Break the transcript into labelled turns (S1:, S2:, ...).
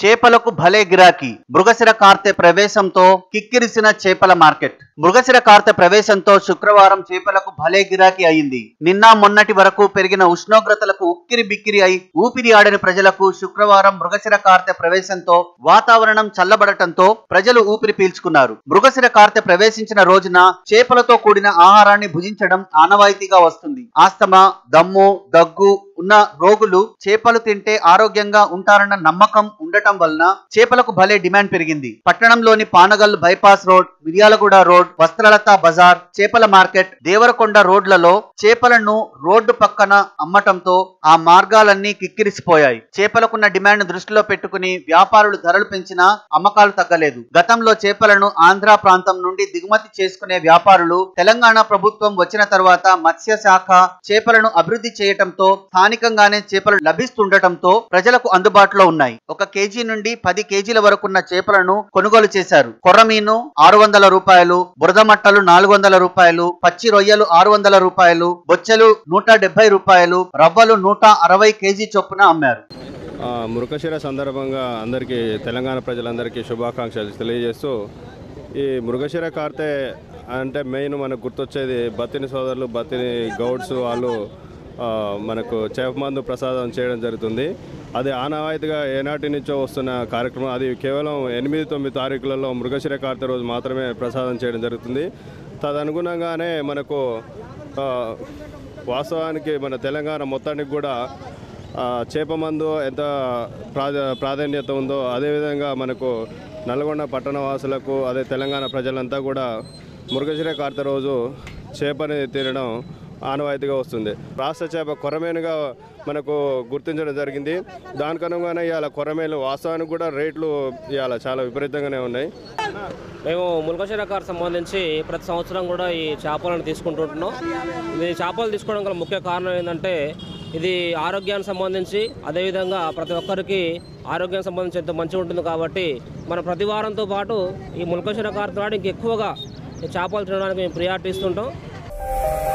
S1: చేపలకు భలే గిరాకీ మృగశిర కార్తె ప్రవేశంతో కిక్కిరిసిన చేపల మార్కెట్ మృగశిర కార్తె ప్రవేశంతో శుక్రవారం చేపలకు భలే గిరాకీ అయింది నిన్న మొన్నటి వరకు పెరిగిన ఉష్ణోగ్రతలకు ఉక్కిరి బిక్కిరి అయి ఊపిరి ఆడని ప్రజలకు శుక్రవారం మృగశిర కార్తె ప్రవేశంతో వాతావరణం చల్లబడటంతో ప్రజలు ఊపిరి పీల్చుకున్నారు మృగశిర కార్తె ప్రవేశించిన రోజున చేపలతో కూడిన ఆహారాన్ని భుజించడం ఆనవాయితీగా వస్తుంది ఆస్తమా దమ్ము దగ్గు ఉన్న రోగులు చేపలు తింటే ఆరోగ్యంగా ఉంటారన్న నమ్మకం ఉండటం వలన చేపలకు భలే డిమాండ్ పెరిగింది పట్టణంలోని Panagal bypass road Miryalaguda road Vastralatha బజార్ చేపల మార్కెట్ దేవరకొండ రోడ్లలో చేపలను రోడ్డు పక్కన అమ్మటంతో ఆ మార్గాలన్నీ కిక్కిరిసిపోయాయి చేపలకున్న డిమాండ్ దృష్టిలో పెట్టుకుని వ్యాపారులు ధరలు పెంచినా అమ్మకాలు తగ్గలేదు గతంలో చేపలను ఆంధ్ర ప్రాంతం నుండి దిగుమతి చేసుకునే వ్యాపారులు తెలంగాణ ప్రభుత్వం వచ్చిన తర్వాత మత్స్య శాఖ చేపలను అభివృద్ధి చేయటంతో స్థానికంగానే చేపలు లభిస్తుండటంతో ప్రజలకు అందుబాటులో ఉన్నాయి ఒక కేజీ నుండి పది కేజీల వరకున్న చేపలను కొనుగోలు చేశారు కొర్రమీను ఆరు వందల రూపాయలు బురద మట్టలు నాలుగు వందల రూపాయలు పచ్చి రొయ్యలు ఆరు వందల రూపాయలు బొచ్చెలు నూట డెబ్బై రూపాయలు రవ్వలు నూట అరవై కేజీ చొప్పున అమ్మారు
S2: ఆ, మృగశిర సందర్భంగా అందరికీ తెలంగాణ ప్రజలందరికీ శుభాకాంక్షలు తెలియజేస్తూ ఈ మృగశిర కార్తె అంటే మెయిన్ మనకు గుర్తొచ్చేది బతిని సోదరులు బతిని గౌడ్స్ వాళ్ళు ఆ, మనకు చేప మందు ప్రసాదం చేయడం జరుగుతుంది అది ఆనవాయితీగా ఏనాటి నుంచో వస్తున్న కార్యక్రమం అది కేవలం ఎనిమిది తొమ్మిది తారీఖులలో మృగశిర కార్తె రోజు మాత్రమే ప్రసాదం చేయడం జరుగుతుంది తదనుగుణంగానే మనకు ఆ, వాస్తవానికి మన తెలంగాణ మొత్తానికి కూడా ఆ, చేప మందు ఎంత ప్రాధ ప్రాధాన్యత ఉందో అదేవిధంగా మనకు నల్గొండ పట్టణ వాసులకు అదే తెలంగాణ ప్రజలంతా కూడా మృగశిర కార్తె రోజు చేపని తినడం ఆనవాయితీగా వస్తుంది రాష్ట్ర చేప కొరమేనుగా మనకు గుర్తించడం జరిగింది దానికి అనుగుణంగానే ఇవాళ కొరమేలు వాస్తవానికి కూడా రేట్లు ఇవాళ చాలా విపరీతంగానే ఉన్నాయి
S3: మేము ముల్కశిరకారు సంబంధించి ప్రతి సంవత్సరం కూడా ఈ చేపలను తీసుకుంటుంటున్నాం ఇది చేపలు తీసుకోవడం గల ముఖ్య కారణం ఏంటంటే ఇది ఆరోగ్యానికి సంబంధించి అదేవిధంగా ప్రతి ఒక్కరికి ఆరోగ్యానికి సంబంధించి ఎంతో మంచిగా ఉంటుంది కాబట్టి మన ప్రతి వారంతో పాటు ఈ ముల్కశిరకారు నాడు ఇంకెక్కువగా ఈ చేపలు తినడానికి మేము ప్రియారిటీ ఇస్తుంటాం